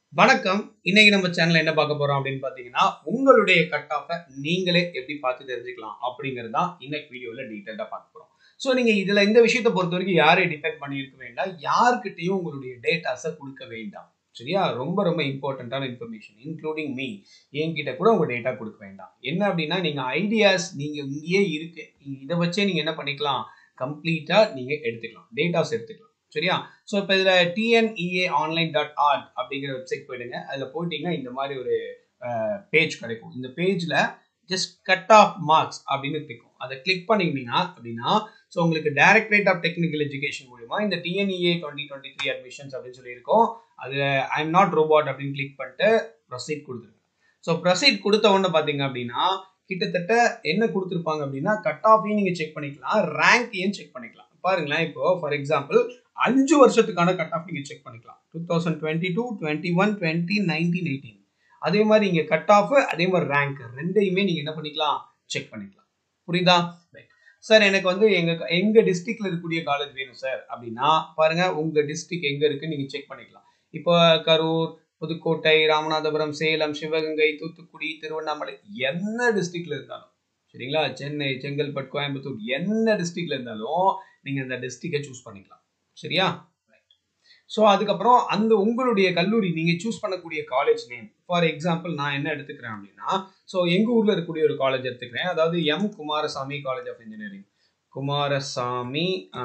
வணக்கம் இன்னைக்கு நம்ம சேனல்ல என்ன பார்க்க போறோம் அப்படின்னு பாத்தீங்கன்னா உங்களுடைய கட் ஆஃபை நீங்களே எப்படி பார்த்து தெரிஞ்சுக்கலாம் அப்படிங்கிறது தான் இன்னைக்கு வீடியோல டீட்டெயிலா பார்க்க போறோம் ஸோ நீங்க இதுல இந்த விஷயத்தை பொறுத்த வரைக்கும் யாரையும் டிபெண்ட் பண்ணியிருக்க வேண்டாம் யாருக்கிட்டையும் உங்களுடைய டேட்டாஸை கொடுக்க வேண்டாம் சரியா ரொம்ப ரொம்ப இம்பார்ட்டண்ட்டான இன்ஃபர்மேஷன் இன்க்ளூடிங் மீ என்கிட்ட கூட உங்க டேட்டா கொடுக்க வேண்டாம் என்ன அப்படின்னா நீங்க ஐடியாஸ் நீங்க இங்கேயே இருக்கு இதை வச்சே நீங்க என்ன பண்ணிக்கலாம் கம்ப்ளீட்டா நீங்க எடுத்துக்கலாம் டேட்டாஸ் எடுத்துக்கலாம் சரியா ஸோ இப்போ இதில் டிஎன்இஏ ஆன்லைன் டாட் ஆர்ட் அப்படிங்கிற வெப்சைட் போயிடுங்க அதில் போயிட்டீங்கன்னா இந்த மாதிரி ஒரு பேஜ் கிடைக்கும் இந்த பேஜில் ஜஸ்ட் கட் ஆஃப் மார்க்ஸ் அப்படின்னு இருக்கும் அதை கிளிக் பண்ணிங்கன்னா அப்படின்னா ஸோ உங்களுக்கு டைரக்டரேட் ஆஃப் டெக்னிக்கல் எஜுகேஷன் மூலிமா இந்த TNEA twenty twenty three admissions அப்படின்னு சொல்லியிருக்கோம் அதில் ஐ எம் நாட் ரோபாட் அப்படின்னு கிளிக் பண்ணிட்டு ப்ரொசீட் கொடுத்துருங்க ஸோ ப்ரொசீட் கொடுத்த உடனே பார்த்தீங்க அப்படின்னா கிட்டத்தட்ட என்ன கொடுத்துருப்பாங்க அப்படின்னா கட் ஆஃபையும் நீங்கள் செக் பண்ணிக்கலாம் ரேங்கையும் செக் பண்ணிக்கலாம் பாருங்களேன் இப்போ ஃபார் எக்ஸாம்பிள் அஞ்சு வருஷத்துக்கான கட் ஆஃப் நீங்கள் செக் பண்ணிக்கலாம் two thousand twenty two twenty one twenty nineteen eighteen அதே மாதிரி இங்கே கட் ஆஃப் அதே மாதிரி ரேங்க் ரெண்டையுமே நீங்கள் என்ன பண்ணிக்கலாம் செக் பண்ணிக்கலாம் புரியுதா சார் எனக்கு வந்து எங்க எங்க டிஸ்ட்ரிக்ட்ல இருக்கக்கூடிய காலேஜ் வேணும் சார் அப்படின்னா பாருங்க உங்க டிஸ்ட்ரிக்ட் எங்க இருக்கு நீங்க செக் பண்ணிக்கலாம் இப்போ கரூர் புதுக்கோட்டை ராமநாதபுரம் சேலம் சிவகங்கை தூத்துக்குடி திருவண்ணாமலை என்ன டிஸ்ட்ரிக்ட்ல இருந்தாலும் சரிங்களா சென்னை செங்கல்பட்டு கோயம்புத்தூர் என்ன டிஸ்ட்ரிக்ட்ல இருந்தாலும் நீங்க அந்த டிஸ்ட்ரிக்டை சூஸ் பண்ணிக்கலாம் சரியா ஸோ அதுக்கப்புறம் அந்த உங்களுடைய கல்லூரி நீங்க சூஸ் பண்ணக்கூடிய காலேஜ் நேம் ஃபார் எக்ஸாம்பிள் நான் என்ன எடுத்துக்கிறேன் அப்படின்னா ஸோ எங்க ஊர்ல இருக்கக்கூடிய ஒரு காலேஜ் எடுத்துக்கிறேன் அதாவது M Kumarasamy college of engineering Kumarasamy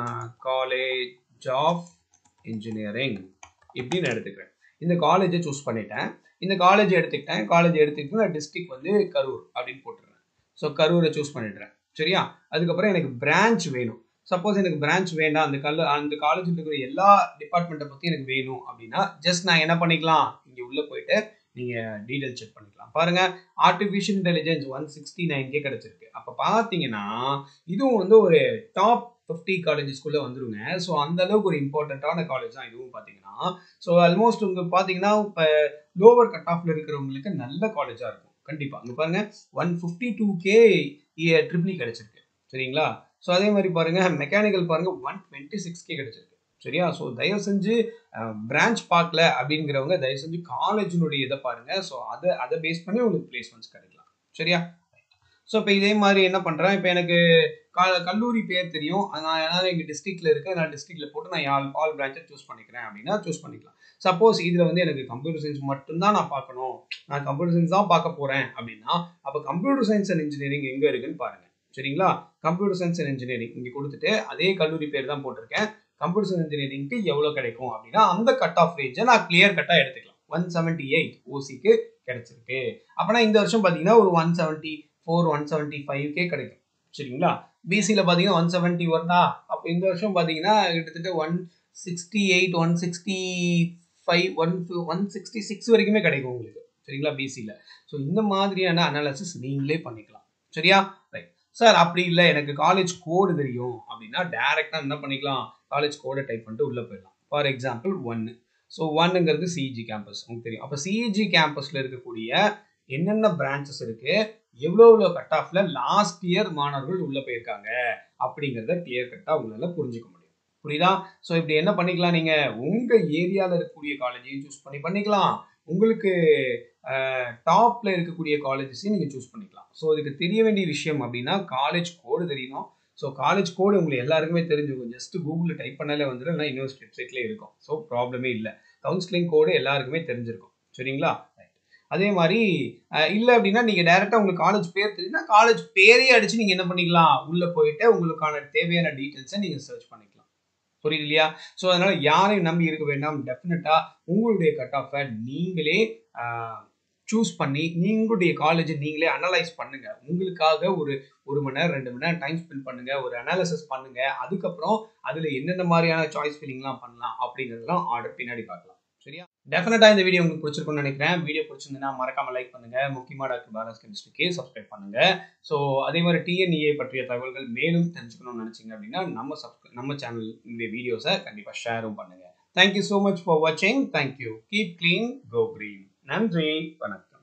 college of engineering இப்படின்னு எடுத்துக்கிறேன் இந்த காலேஜை சூஸ் பண்ணிட்டேன் இந்த காலேஜ் எடுத்துக்கிட்டேன் காலேஜ் எடுத்துக்கிட்டு நான் டிஸ்ட்ரிக்ட் வந்து கரூர் அப்படின்னு போட்டுறேன் ஸோ கரூரை சூஸ் பண்ணிடுறேன் சரியா அதுக்கப்புறம் எனக்கு பிரான்ச் வேணும் சப்போஸ் எனக்கு பிரான்ச் வேண்டாம் அந்த கல் அந்த காலேஜில் இருக்கிற எல்லா டிபார்ட்மெண்ட்டை பற்றி எனக்கு வேணும் அப்படின்னா ஜஸ்ட் நான் என்ன பண்ணிக்கலாம் இங்கே உள்ளே போயிட்டு நீங்கள் டீட்டெயில் செக் பண்ணிக்கலாம் பாருங்க ஆர்டிஃபிஷியல் இன்டெலிஜென்ஸ் ஒன் சிக்ஸ்டி நைன்கே கிடச்சிருக்கு அப்போ பார்த்தீங்கன்னா இதுவும் வந்து ஒரு டாப் ஃபிஃப்டி காலேஜஸ்குள்ளே வந்துருங்க ஸோ அந்த அளவுக்கு ஒரு இம்பார்ட்டண்ட்டான காலேஜ் தான் இதுவும் பார்த்தீங்கன்னா ஸோ ஆல்மோஸ்ட் உங்க பார்த்தீங்கன்னா இப்போ லோவர் கட் ஆஃப்ல இருக்கிறவங்களுக்கு நல்ல காலேஜாக இருக்கும் கண்டிப்பாக அங்கே பாருங்க ஒன் ஃபிஃப்டி டூ கே ட்ரிபிளி கிடைச்சிருக்கு சரிங்களா ஸோ அதே மாதிரி பாருங்க மெக்கானிக்கல் பாருங்க ஒன் டுவெண்ட்டி சிக்ஸ் கே கிடைச்சிருக்கு சரியா ஸோ தயவு செஞ்சு பிரான்ச் பார்க்கல அப்படிங்கிறவங்க தயவு செஞ்சு காலேஜினுடைய இதை பாருங்க ஸோ அதை அதை பேஸ் பண்ணி உங்களுக்கு பிளேஸ்மெண்ட்ஸ் கிடைக்கலாம் சரியா ஸோ இப்போ இதே மாதிரி என்ன பண்ணுறேன் இப்போ எனக்கு கல்லூரி பேர் தெரியும் நான் ஏதாவது எங்கள் டிஸ்ட்ரிக்ட்ல இருக்கு நான் டிஸ்ட்ரிக்ட்ல போட்டு நான் ஆல் ஆல் பிரான்ச்சை சூஸ் பண்ணிக்கிறேன் அப்படின்னா சூஸ் பண்ணிக்கலாம் சப்போஸ் இதில் வந்து எனக்கு கம்ப்யூட்டர் சயின்ஸ் மட்டும்தான் நான் பார்க்கணும் நான் கம்ப்யூட்டர் சயின்ஸ் தான் பார்க்க போகிறேன் அப்படின்னா அப்போ கம்ப்யூட்டர் சயின்ஸ் அண்ட் இன்ஜினியரிங் எங்கே இருக்குன்னு பாருங்க சரிங்களா கம்ப்யூட்டர் சயின்ஸ் அண்ட் இன்ஜினியரிங் இங்கே கொடுத்துட்டு அதே கல்லூரி பேர் தான் போட்டிருக்கேன் கம்ப்யூட்டர் சயின்ஸ் இன்ஜினியரிங்க்கு எவ்வளோ கிடைக்கும் அப்படின்னா அந்த கட் ஆஃப் ரேஞ்சை நான் கிளியர் கட்டாக எடுத்துக்கலாம் ஒன் செவன்ட்டி எயிட் ஓசிக்கு கிடைச்சிருக்கு அப்போனா இந்த வருஷம் பார்த்தீங்கன்னா ஒரு one seventy four one seventy ஃபைவ்க்கே கிடைக்கும் சரிங்களா பிசியில் பார்த்தீங்கன்னா ஒன் செவன்ட்டி வருதா அப்போ இந்த வருஷம் பார்த்தீங்கன்னா கிட்டத்தட்ட one sixty eight one sixty five one one sixty six வரைக்குமே கிடைக்கும் உங்களுக்கு சரிங்களா பிசியில் ஸோ இந்த மாதிரியான அனாலிசிஸ் நீங்களே பண்ணிக்கலாம் சரியா ரைட் சார் அப்படி இல்லை எனக்கு காலேஜ் கோடு தெரியும் அப்படின்னா டேரெக்டாக என்ன பண்ணிக்கலாம் காலேஜ் கோடை டைப் பண்ணிட்டு உள்ளே போயிடலாம் ஃபார் எக்ஸாம்பிள் ஒன்று ஸோ ஒன்னுங்கிறது சிஇஜி கேம்பஸ் உங்களுக்கு தெரியும் அப்போ சிஇஜி கேம்பஸில் இருக்கக்கூடிய என்னென்ன பிரான்ச்சஸ் இருக்கு எவ்வளோ எவ்வளோ கட் ஆஃப்ல லாஸ்ட் இயர் மாணவர்கள் உள்ள போயிருக்காங்க அப்படிங்கிறத கிளியர் கட்டாக உங்களால புரிஞ்சுக்க முடியும் புரியுதா ஸோ இப்படி என்ன பண்ணிக்கலாம் நீங்க உங்க ஏரியாவில் இருக்கக்கூடிய காலேஜையும் சூஸ் பண்ணி பண்ணிக்கலாம் உங்களுக்கு டாப்ல இருக்கக்கூடிய காலேஜஸையும் நீங்க சூஸ் பண்ணிக்கலாம் ஸோ இதுக்கு தெரிய வேண்டிய விஷயம் அப்படின்னா காலேஜ் கோடு தெரியணும் ஸோ காலேஜ் கோடு உங்களுக்கு எல்லாருக்குமே தெரிஞ்சுக்கும் ஜஸ்ட் கூகுளில் டைப் பண்ணாலே வந்துடும் இல்லை யூனிவர்சிட்டி வெப்சைட்லேயே இருக்கும் ஸோ ப்ராப்ளமே இல்லை கவுன்சிலிங் கோடு எல்லாருக்குமே தெரிஞ்சிருக்கும் சரிங்களா அதே மாதிரி இல்லை அப்படின்னா நீங்கள் டேரெக்டாக உங்களுக்கு காலேஜ் பேர் தெரியுதுன்னா காலேஜ் பேரே அடிச்சு நீங்கள் என்ன பண்ணிக்கலாம் உள்ளே போயிட்டு உங்களுக்கான தேவையான டீட்டெயில்ஸை நீங்கள் சர்ச் பண்ணிக்கலாம் புரியுது இல்லையா ஸோ அதனால யாரையும் நம்பி இருக்க வேண்டாம் டெஃபினட்டா உங்களுடைய கட் ஆஃபை நீங்களே சூஸ் பண்ணி நீங்களுடைய காலேஜை நீங்களே அனலைஸ் பண்ணுங்க உங்களுக்காக ஒரு ஒரு மணி நேரம் ரெண்டு மணி நேரம் டைம் ஸ்பெண்ட் பண்ணுங்க ஒரு அனாலிசிஸ் பண்ணுங்க அதுக்கப்புறம் அதுல என்னென்ன மாதிரியான சாய்ஸ் ஃபில்லிங்லாம் பண்ணலாம் அப்படிங்கிறதெல்லாம் ஆர்டர் பின்னாடி பார்க்கலாம் சரியா டெஃபினட்டா இந்த வீடியோ உங்களுக்கு பிடிச்சிருக்கும்னு நினைக்கிறேன் வீடியோ பிடிச்சிருந்ததுன்னா மறக்காம லைக் பண்ணுங்க முக்கியமா டாக்டர் பாரஸ் கெமிஸ்ட்ரிக்கு சப்ஸ்கிரைப் பண்ணுங்க ஸோ அதே மாதிரி டிஎன்இஏ பற்றிய தகவல்கள் மேலும் தெரிஞ்சுக்கணும்னு நினைச்சீங்க அப்படின்னா நம்ம சப்ஸ்கிரை நம்ம சேனல் இந்த வீடியோஸை கண்டிப்பா ஷேரும் பண்ணுங்க தேங்க்யூ ஸோ மச் ஃபார் வாட்சிங் thank you keep clean go green நன்றி வணக்கம்